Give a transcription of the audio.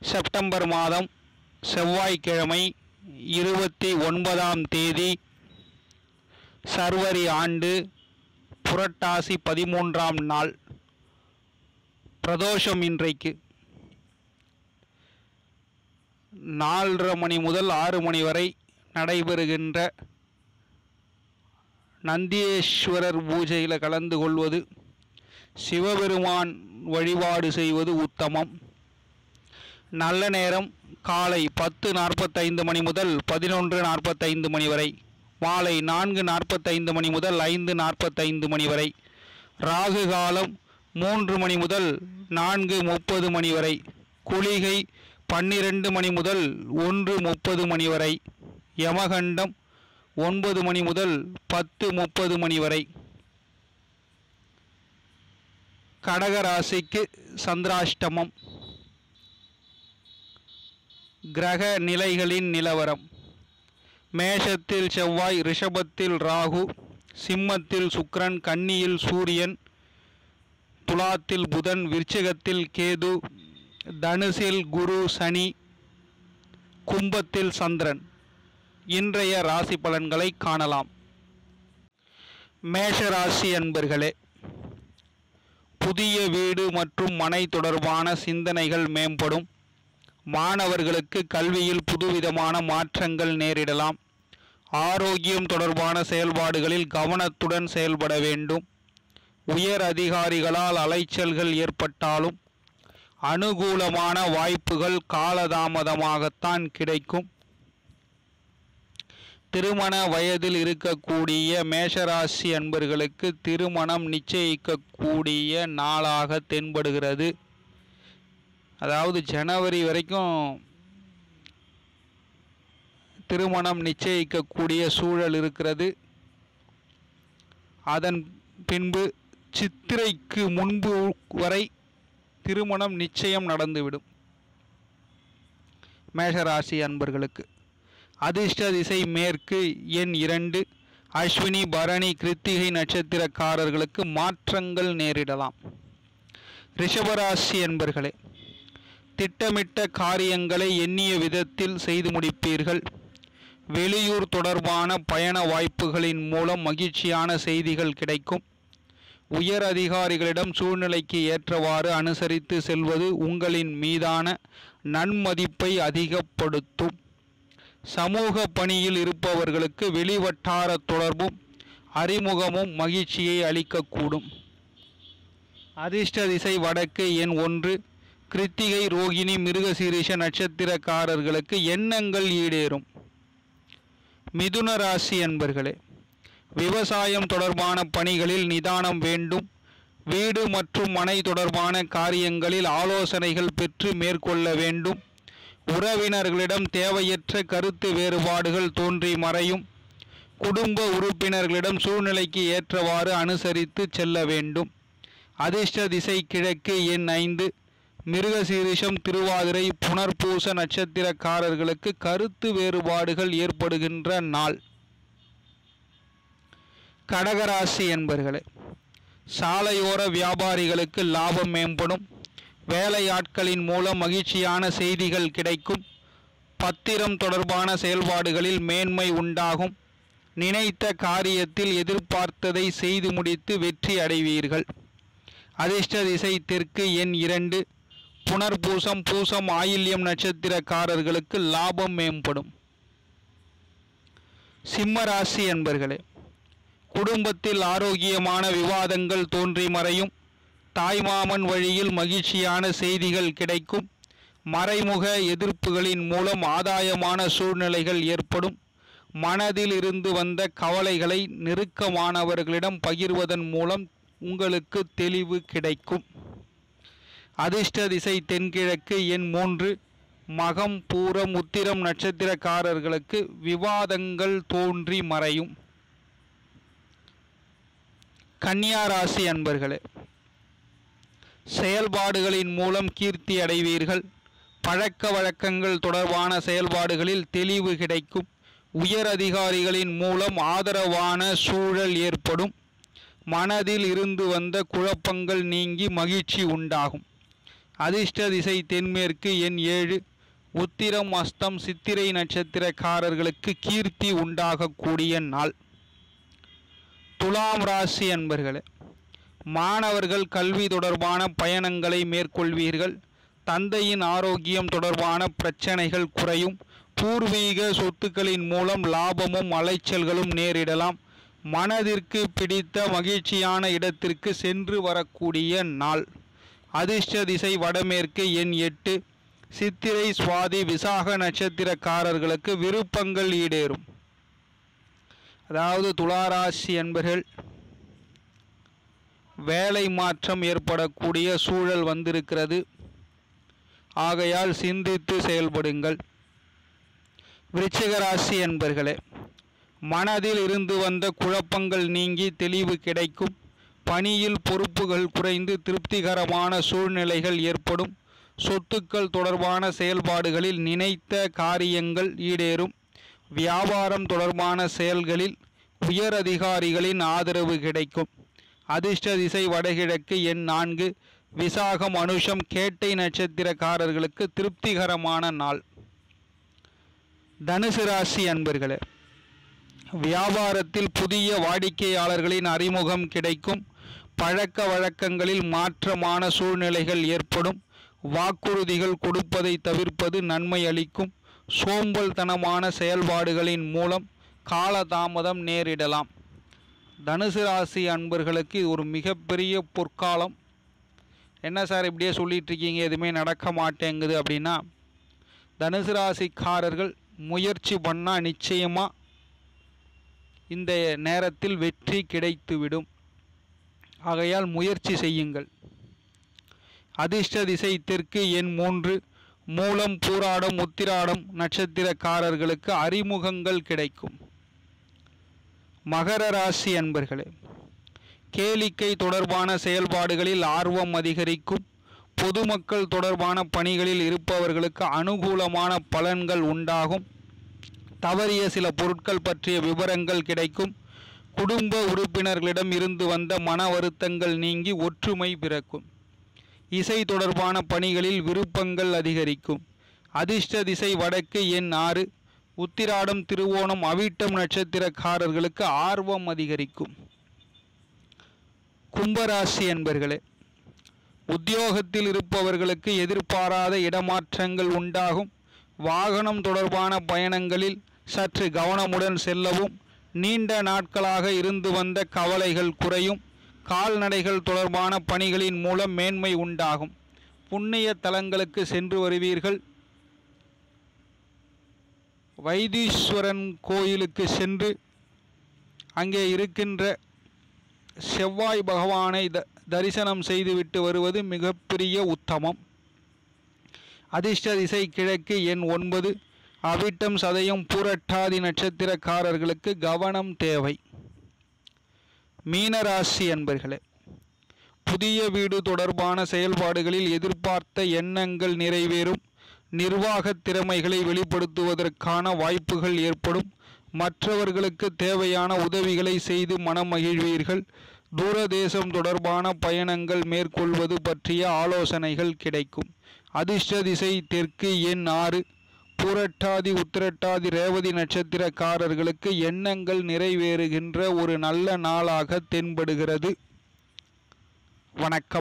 September மாதம் செவ்வாய்க்கிழமை இருபத்தி ஒன்பதாம் தேதி சர்வரி ஆண்டு புரட்டாசி பதிமூன்றாம் நாள் பிரதோஷம் இன்றைக்கு நாலரை மணி முதல் ஆறு மணி வரை நடைபெறுகின்ற நந்தீஸ்வரர் பூஜையில் கலந்து கொள்வது சிவபெருமான் வழிபாடு செய்வது உத்தமம் நல்ல நேரம் காலை பத்து நாற்பத்தைந்து மணி முதல் பதினொன்று நாற்பத்தைந்து மணி வரை மாலை நான்கு நாற்பத்தைந்து மணி முதல் ஐந்து நாற்பத்தைந்து மணி வரை ராகு காலம் மூன்று மணி முதல் நான்கு முப்பது மணி வரை குளிகை பன்னிரண்டு மணி முதல் ஒன்று முப்பது மணி வரை யமகண்டம் ஒன்பது மணி முதல் பத்து முப்பது மணி வரை கடக ராசிக்கு சந்திராஷ்டமம் கிரக நிலைகளின் நிலவரம் மேஷத்தில் செவ்வாய் ரிஷபத்தில் ராகு சிம்மத்தில் சுக்கிரன் கன்னியில் சூரியன் துலாத்தில் புதன் விருச்சிகத்தில் கேது தனுசில் குரு சனி கும்பத்தில் சந்திரன் இன்றைய ராசி பலன்களை காணலாம் மேஷ ராசி அன்பர்களே புதிய வீடு மற்றும் மனை தொடர்பான சிந்தனைகள் மேம்படும் மாணவர்களுக்கு கல்வியில் புதுவிதமான மாற்றங்கள் நேரிடலாம் ஆரோக்கியம் தொடர்பான செயல்பாடுகளில் கவனத்துடன் செயல்பட வேண்டும் உயர் அதிகாரிகளால் அலைச்சல்கள் ஏற்பட்டாலும் அனுகூலமான வாய்ப்புகள் காலதாமதமாகத்தான் கிடைக்கும் திருமண வயதில் இருக்கக்கூடிய மேஷராசி அன்பர்களுக்கு திருமணம் நிச்சயிக்கக்கூடிய நாளாக தென்படுகிறது அதாவது ஜனவரி வரைக்கும் திருமணம் நிச்சயிக்கக்கூடிய சூழல் இருக்கிறது அதன் பின்பு சித்திரைக்கு முன்பு வரை திருமணம் நிச்சயம் நடந்துவிடும் மேஷராசி அன்பர்களுக்கு அதிர்ஷ்ட திசை மேற்கு எண் இரண்டு அஸ்வினி பரணி கிருத்திகை நட்சத்திரக்காரர்களுக்கு மாற்றங்கள் நேரிடலாம் ரிஷபராசி என்பர்களே திட்டமிட்ட காரியங்களை எண்ணிய விதத்தில் செய்து முடிப்பீர்கள் வெளியூர் தொடர்பான பயண வாய்ப்புகளின் மூலம் மகிழ்ச்சியான செய்திகள் கிடைக்கும் உயர் அதிகாரிகளிடம் சூழ்நிலைக்கு ஏற்றவாறு அனுசரித்து செல்வது உங்களின் மீதான நன்மதிப்பை அதிகப்படுத்தும் சமூக பணியில் இருப்பவர்களுக்கு வெளிவட்டார தொடர்பும் அறிமுகமும் மகிழ்ச்சியை அளிக்கக்கூடும் அதிர்ஷ்ட திசை வடக்கு எண் ஒன்று கிருத்திகை ரோகிணி மிருகசீரிஷ நட்சத்திரக்காரர்களுக்கு எண்ணங்கள் ஈடேறும் மிதுன ராசி என்பர்களே விவசாயம் தொடர்பான பணிகளில் நிதானம் வேண்டும் வீடு மற்றும் மனை தொடர்பான காரியங்களில் ஆலோசனைகள் பெற்று மேற்கொள்ள வேண்டும் உறவினர்களிடம் தேவையற்ற கருத்து வேறுபாடுகள் தோன்றி மறையும் குடும்ப உறுப்பினர்களிடம் சூழ்நிலைக்கு ஏற்றவாறு அனுசரித்து செல்ல வேண்டும் அதிர்ஷ்ட திசை கிழக்கு எண் ஐந்து மிருகசீரிஷம் திருவாதிரை புனர்பூச நட்சத்திரக்காரர்களுக்கு கருத்து வேறுபாடுகள் ஏற்படுகின்ற நாள் கடகராசி என்பர்களே சாலையோர வியாபாரிகளுக்கு லாபம் மேம்படும் வேலையாட்களின் மூலம் மகிழ்ச்சியான செய்திகள் கிடைக்கும் பத்திரம் தொடர்பான செயல்பாடுகளில் மேன்மை உண்டாகும் நினைத்த காரியத்தில் எதிர்பார்த்ததை செய்து முடித்து வெற்றி அடைவீர்கள் அதிர்ஷ்ட திசை தெற்கு எண் இரண்டு புனர்பூசம் பூசம் ஆயில்யம் நட்சத்திரக்காரர்களுக்கு லாபம் மேம்படும் சிம்ம ராசி என்பர்களே குடும்பத்தில் ஆரோக்கியமான விவாதங்கள் தோன்றி மறையும் தாய்மாமன் வழியில் மகிழ்ச்சியான செய்திகள் கிடைக்கும் மறைமுக எதிர்ப்புகளின் மூலம் ஆதாயமான சூழ்நிலைகள் ஏற்படும் மனதில் இருந்து வந்த கவலைகளை நெருக்கமானவர்களிடம் பகிர்வதன் மூலம் உங்களுக்கு தெளிவு கிடைக்கும் அதிர்ஷ்ட திசை தென்கிழக்கு எண் மூன்று மகம் பூரம் உத்திரம் நட்சத்திரக்காரர்களுக்கு விவாதங்கள் தோன்றி மறையும் கன்னியா ராசி அன்பர்களே செயல்பாடுகளின் மூலம் கீர்த்தி அடைவீர்கள் பழக்க வழக்கங்கள் தொடர்பான செயல்பாடுகளில் தெளிவு கிடைக்கும் உயர் அதிகாரிகளின் மூலம் ஆதரவான சூழல் ஏற்படும் மனதில் இருந்து வந்த குழப்பங்கள் நீங்கி மகிழ்ச்சி உண்டாகும் அதிர்ஷ்ட திசை தென்மேற்கு எண் ஏழு உத்திரம் அஸ்தம் சித்திரை நட்சத்திரக்காரர்களுக்கு கீர்த்தி உண்டாகக்கூடிய நாள் துலாம் ராசி அன்பர்களே மாணவர்கள் கல்வி தொடர்பான பயணங்களை மேற்கொள்வீர்கள் தந்தையின் ஆரோக்கியம் தொடர்பான பிரச்சனைகள் குறையும் பூர்வீக சொத்துக்களின் மூலம் லாபமும் அலைச்சல்களும் நேரிடலாம் மனதிற்கு பிடித்த மகிழ்ச்சியான இடத்திற்கு சென்று வரக்கூடிய நாள் அதிர்ஷ்ட திசை வடமேற்கு எண் எட்டு சித்திரை சுவாதி விசாக நட்சத்திரக்காரர்களுக்கு விருப்பங்கள் ஈடேறும் அதாவது துளாராசி என்பர்கள் வேலை மாற்றம் ஏற்படக்கூடிய சூழல் வந்திருக்கிறது ஆகையால் சிந்தித்து செயல்படுங்கள் விருச்சிக ராசி என்பர்களே மனதில் இருந்து வந்த குழப்பங்கள் நீங்கி தெளிவு கிடைக்கும் பணியில் பொறுப்புகள் குறைந்து திருப்திகரமான சூழ்நிலைகள் ஏற்படும் சொத்துக்கள் தொடர்பான செயல்பாடுகளில் நினைத்த காரியங்கள் ஈடேறும் வியாபாரம் தொடர்பான செயல்களில் உயர் அதிகாரிகளின் ஆதரவு கிடைக்கும் அதிர்ஷ்ட திசை வடகிழக்கு எண் நான்கு விசாகம் அனுஷம் கேட்டை நட்சத்திரக்காரர்களுக்கு திருப்திகரமான நாள் தனுசு ராசி அன்பர்களே வியாபாரத்தில் புதிய வாடிக்கையாளர்களின் அறிமுகம் கிடைக்கும் பழக்க வழக்கங்களில் மாற்றமான சூழ்நிலைகள் ஏற்படும் வாக்குறுதிகள் கொடுப்பதை தவிர்ப்பது நன்மை அளிக்கும் சோம்பல்தனமான செயல்பாடுகளின் மூலம் காலதாமதம் நேரிடலாம் தனுசு ராசி அன்பர்களுக்கு இது ஒரு மிகப்பெரிய பொற்காலம் என்ன சார் இப்படியே சொல்லிட்டு இருக்கீங்க எதுவுமே நடக்க மாட்டேங்குது அப்படின்னா தனுசு ராசிக்காரர்கள் முயற்சி பண்ணால் நிச்சயமாக இந்த நேரத்தில் வெற்றி கிடைத்துவிடும் ஆகையால் முயற்சி செய்யுங்கள் அதிர்ஷ்ட திசை தெற்கு எண் மூன்று மூலம் பூராடம் உத்திராடம் நட்சத்திரக்காரர்களுக்கு அறிமுகங்கள் கிடைக்கும் மகர ராசி அன்பர்களே கேளிக்கை தொடர்பான செயல்பாடுகளில் ஆர்வம் அதிகரிக்கும் பொதுமக்கள் தொடர்பான பணிகளில் இருப்பவர்களுக்கு அனுகூலமான பலன்கள் உண்டாகும் தவறிய சில பொருட்கள் பற்றிய விவரங்கள் கிடைக்கும் குடும்ப உறுப்பினர்களிடம் இருந்து வந்த மன வருத்தங்கள் நீங்கி ஒற்றுமை பிறக்கும் இசை தொடர்பான பணிகளில் விருப்பங்கள் அதிகரிக்கும் அதிர்ஷ்ட திசை வடக்கு எண் ஆறு உத்திராடம் திருவோணம் அவிட்டம் நட்சத்திரக்காரர்களுக்கு ஆர்வம் அதிகரிக்கும் கும்பராசி என்பர்களே உத்தியோகத்தில் இருப்பவர்களுக்கு எதிர்பாராத இடமாற்றங்கள் உண்டாகும் வாகனம் தொடர்பான பயணங்களில் சற்று கவனமுடன் செல்லவும் நீண்ட நாட்களாக இருந்து வந்த கவலைகள் குறையும் கால்நடைகள் தொடர்பான பணிகளின் மூலம் மேன்மை உண்டாகும் புண்ணிய தலங்களுக்கு சென்று வருவீர்கள் வைத்தீஸ்வரன் கோயிலுக்கு சென்று அங்கே இருக்கின்ற செவ்வாய் பகவானை த தரிசனம் செய்துவிட்டு வருவது மிகப்பெரிய உத்தமம் அதிர்ஷ்ட திசை கிழக்கு எண் ஒன்பது அவிட்டம் சதயம் பூரட்டாதி நட்சத்திரக்காரர்களுக்கு கவனம் தேவை மீனராசி என்பர்களே புதிய வீடு தொடர்பான செயல்பாடுகளில் எதிர்பார்த்த எண்ணங்கள் நிறைவேறும் நிர்வாக திறமைகளை வெளிப்படுத்துவதற்கான வாய்ப்புகள் ஏற்படும் மற்றவர்களுக்கு தேவையான உதவிகளை செய்து மனமகிழ்வீர்கள் தூரதேசம் தொடர்பான பயணங்கள் மேற்கொள்வது பற்றிய ஆலோசனைகள் கிடைக்கும் அதிர்ஷ்ட திசை தெற்கு எண் ஆறு பூரட்டாதி உத்திரட்டாதி ரேவதி நட்சத்திரக்காரர்களுக்கு எண்ணங்கள் நிறைவேறுகின்ற ஒரு நல்ல நாளாக தென்படுகிறது வணக்கம்